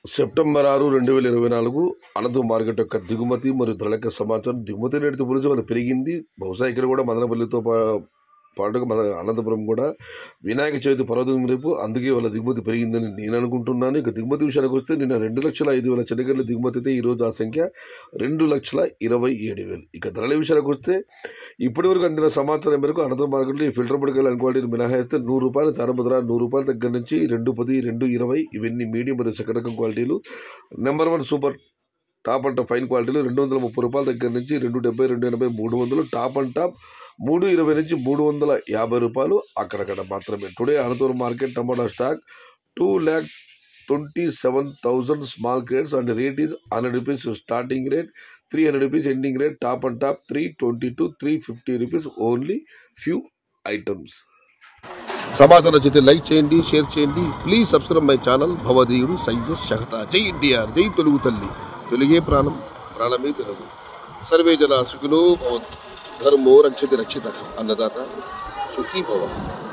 September ఆరు రెండు వేల ఇరవై నాలుగు అనంతపురం మార్కెట్ యొక్క దిగుమతి మరియు ధరల యొక్క సమాచారం దిగుమతి రేటు పోలిసి వాళ్ళు పెరిగింది బహుశా ఇక్కడ కూడా మదనపల్లితో పా- పాటుగా మన అనంతపురం కూడా వినాయక చవితి పర్వదినం రేపు అందుకే వాళ్ళ దిగుమతి పెరిగిందని నేను అనుకుంటున్నాను ఇక దిగుమతి విషయానికి వస్తే నిన్న రెండు లక్షల ఐదు వేల చెనగడ్ల దిగుమతి అయితే ఈరోజు ఆ సంఖ్య రెండు లక్షల ఇరవై ఏడు వేలు ఇక ధరల విషయానికి వస్తే ఇప్పటి వరకు అందిన సమాచారం మేరకు అనంతపురం మార్కెట్లో ఈ ఫిల్టర్ పొడికాయలు క్వాలిటీని మినహాయిస్తే నూరు రూపాయల ప్రారంభ ధర నూరు రూపాయల దగ్గర నుంచి రెండు పది రెండు ఇరవై ఇవన్నీ మీడియం మరియు సెకండ్ రకం క్వాలిటీలు number one super top and top fine క్వాలిటీలు రెండు వందల ముప్పై రూపాయల దగ్గర నుంచి రెండు డెబ్బై రెండు ఎనభై మూడు వందలు టాప్ అండ్ టాప్ మూడు ఇరవై నుంచి మూడు వందల యాభై రూపాయలు అక్కడక్కడ మాత్రమే today Anantapuram market tomato stock two lakh twenty seven thousand small crates and rate is hundred rupees starting rate three hundred rupees ending rate top and top three twenty two three fifty rupees only few items సమాచారం నచ్చితే like చేయండి share చేయండి please subscribe my channel భవదీయుడు సయ్యద్ షహతా జై ఎన్టీఆర్ జై తెలుగు తల్లి తెలుగే ప్రాణం ప్రాణమే తెలుగు సర్వే జన సుఖినో భవంతు ధర్మో రక్షతి రక్షిత అన్నదాత సుఖీ భవ